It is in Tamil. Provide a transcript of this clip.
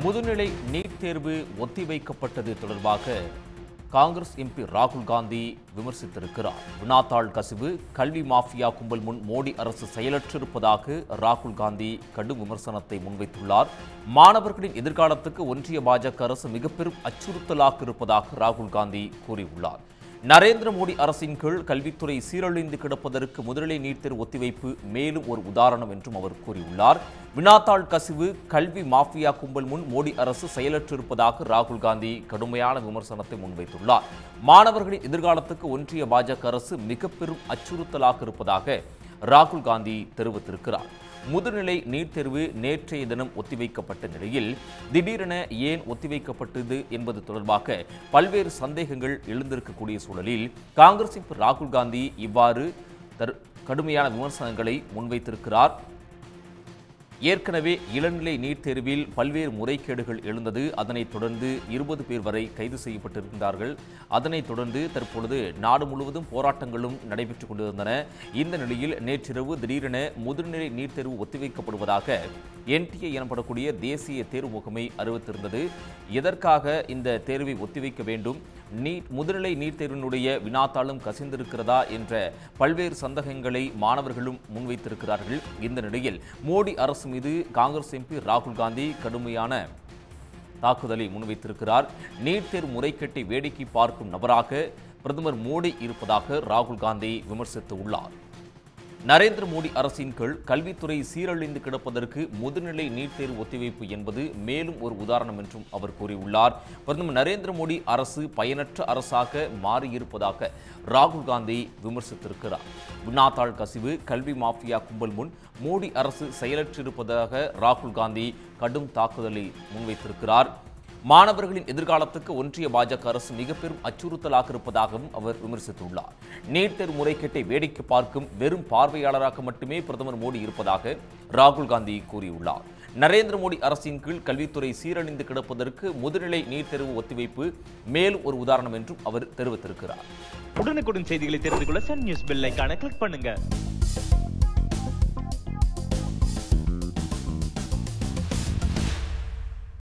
முதுநிலை நீட் தேர்வு ஒத்திவைக்கப்பட்டது தொடர்பாக காங்கிரஸ் எம்பி ராகுல் காந்தி விமர்சித்திருக்கிறார் வினாத்தாள் கசிவு கல்வி மாஃபியா கும்பல் முன் மோடி அரசு செயலற்றிருப்பதாக ராகுல் காந்தி கடும் விமர்சனத்தை முன்வைத்துள்ளார் மாணவர்களின் எதிர்காலத்துக்கு ஒன்றிய பாஜக அரசு மிக பெரும் அச்சுறுத்தலாக இருப்பதாக ராகுல் காந்தி கூறியுள்ளார் நரேந்திர மோடி அரசின் கீழ் கல்வித்துறை சீரழிந்து கிடப்பதற்கு முதலிலை நீட் தேர்வு ஒத்திவைப்பு மேலும் ஒரு உதாரணம் என்றும் அவர் கூறியுள்ளார் வினாத்தாள் கசிவு கல்வி மாஃபியா கும்பல் முன் மோடி அரசு செயலற்றிருப்பதாக ராகுல் காந்தி கடுமையான விமர்சனத்தை முன்வைத்துள்ளார் மாணவர்களின் எதிர்காலத்துக்கு ஒன்றிய பாஜக அரசு மிக பெரும் அச்சுறுத்தலாக இருப்பதாக ராகுல் காந்தி தெரிவித்திருக்கிறார் முதுநிலை நீட் தேர்வு நேற்றைய தினம் ஒத்திவைக்கப்பட்ட நிலையில் திடீரென ஏன் ஒத்திவைக்கப்பட்டது என்பது தொடர்பாக பல்வேறு சந்தேகங்கள் எழுந்திருக்கக்கூடிய சூழலில் காங்கிரஸ் எம்பி ராகுல் காந்தி இவ்வாறு தரு கடுமையான விமர்சனங்களை முன்வைத்திருக்கிறார் ஏற்கனவே இளநிலை நீட் தேர்வில் பல்வேறு முறைகேடுகள் எழுந்தது அதனைத் தொடர்ந்து இருபது பேர் வரை கைது செய்யப்பட்டிருந்தார்கள் அதனைத் தொடர்ந்து தற்பொழுது நாடு முழுவதும் போராட்டங்களும் நடைபெற்றுக் கொண்டிருந்தன இந்த நிலையில் நேற்றிரவு திடீரென முதுநிலை நீட் தேர்வு ஒத்திவைக்கப்படுவதாக என்டிஏ எனப்படக்கூடிய தேசிய தேர்வு முகமை அறிவித்திருந்தது எதற்காக இந்த தேர்வை ஒத்திவைக்க வேண்டும் நீட் முதுநிலை நீட் தேர்வினுடைய வினாத்தாளும் கசிந்திருக்கிறதா என்ற பல்வேறு சந்தேகங்களை மாணவர்களும் முன்வைத்திருக்கிறார்கள் இந்த நிலையில் மோடி அரசு மீது காங்கிரஸ் எம்பி ராகுல் காந்தி கடுமையான தாக்குதலை முன்வைத்திருக்கிறார் நீட் தேர்வு முறைகேட்டை வேடிக்கை பார்க்கும் நபராக பிரதமர் மோடி இருப்பதாக ராகுல் காந்தி விமர்சித்து உள்ளார் நரேந்திர மோடி அரசின் கீழ் கல்வித்துறை சீரழிந்து கிடப்பதற்கு முதுநிலை நீட் தேர்வு ஒத்திவைப்பு என்பது மேலும் ஒரு உதாரணம் என்றும் அவர் கூறியுள்ளார் பிரதமர் நரேந்திர மோடி அரசு பயனற்ற அரசாக மாறியிருப்பதாக ராகுல் காந்தி விமர்சித்திருக்கிறார் வினாத்தாள் கசிவு கல்வி மாஃபியா கும்பல் முன் மோடி அரசு செயலற்றிருப்பதாக ராகுல் காந்தி கடும் தாக்குதலை முன்வைத்திருக்கிறார் மாணவர்களின் எதிர்காலத்துக்கு ஒன்றிய பாஜக அரசு மிக பெரும் அச்சுறுத்தலாக இருப்பதாகவும் அவர் விமர்சித்துள்ளார் நீட் தேர்வு முறைகேட்டை வேடிக்கை பார்க்கும் வெறும் பார்வையாளராக மட்டுமே பிரதமர் மோடி இருப்பதாக ராகுல் காந்தி கூறியுள்ளார் நரேந்திர மோடி அரசின் கீழ் கல்வித்துறை சீரழிந்து கிடப்பதற்கு முதுநிலை நீட் தேர்வு ஒத்திவைப்பு மேலும் ஒரு உதாரணம் என்றும் அவர் தெரிவித்திருக்கிறார் உடனுக்குடன் செய்திகளை தெரிந்து கொள்ள சன் நியூஸ் பெல் ஐகானை கிளிக் பண்ணுங்க